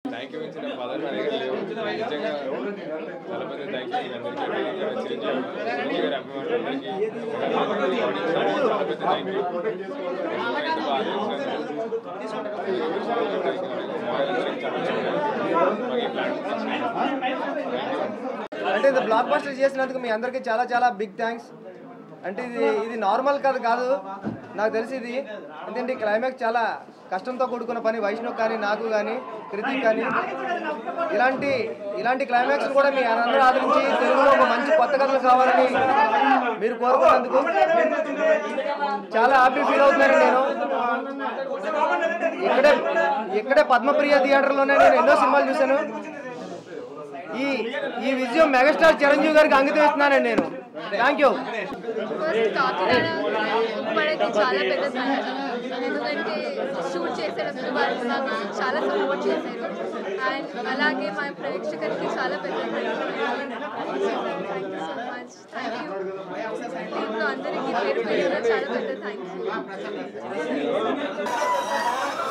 thank you ఇచ్చిన పదాలు నా దగ్గర లేవు నిజంగా చాలా పెద్ద థ్యాంక్ యూ అందరికీ చిరంజీవి చిరంజీవి గారి అభిమానులందరికీ చాలా పెద్ద థ్యాంక్ యూ ఎంత బాగా అంటే ఇది బ్లాక్ బస్టర్ చేసినందుకు మీ అందరికీ చాలా చాలా బిగ్ థ్యాంక్స్ అంటే ఇది ఇది నార్మల్ కథ కాదు నాకు తెలిసి ఇది ఎందుకంటే క్లైమాక్స్ చాలా కష్టంతో కూడుకున్న పని వైష్ణవ్ కానీ నాకు కానీ కృతిక్ కానీ ఇలాంటి ఇలాంటి క్లైమాక్స్ కూడా మీ అందరూ ఆదరించి తెలుగులో ఒక మంచి కొత్త కథలు కావాలని మీరు కోరుకున్నందుకు చాలా హ్యాపీ ఫీల్ అవుతున్నాను నేను ఇక్కడే ఇక్కడే పద్మప్రియ థియేటర్లోనే నేను ఎన్నో సినిమాలు చూశాను ఈ ఈ విజయం మెగాస్టార్ చిరంజీవి గారికి అంకితం ఇస్తున్నానండి నేను థ్యాంక్ యూ ఫస్ట్ కాకినాడ ఉప్పడకి చాలా పెద్ద థ్యాంక్స్ ఎందుకంటే షూట్ చేసేటప్పుడు వాళ్ళు మాకు చాలా సపోర్ట్ చేశారు అండ్ అలాగే మా ప్రేక్షకులకి చాలా పెద్ద thank you so much thank you దీంట్లో అందరికీ పేరు పేరున చాలా పెద్ద థ్యాంక్ యూ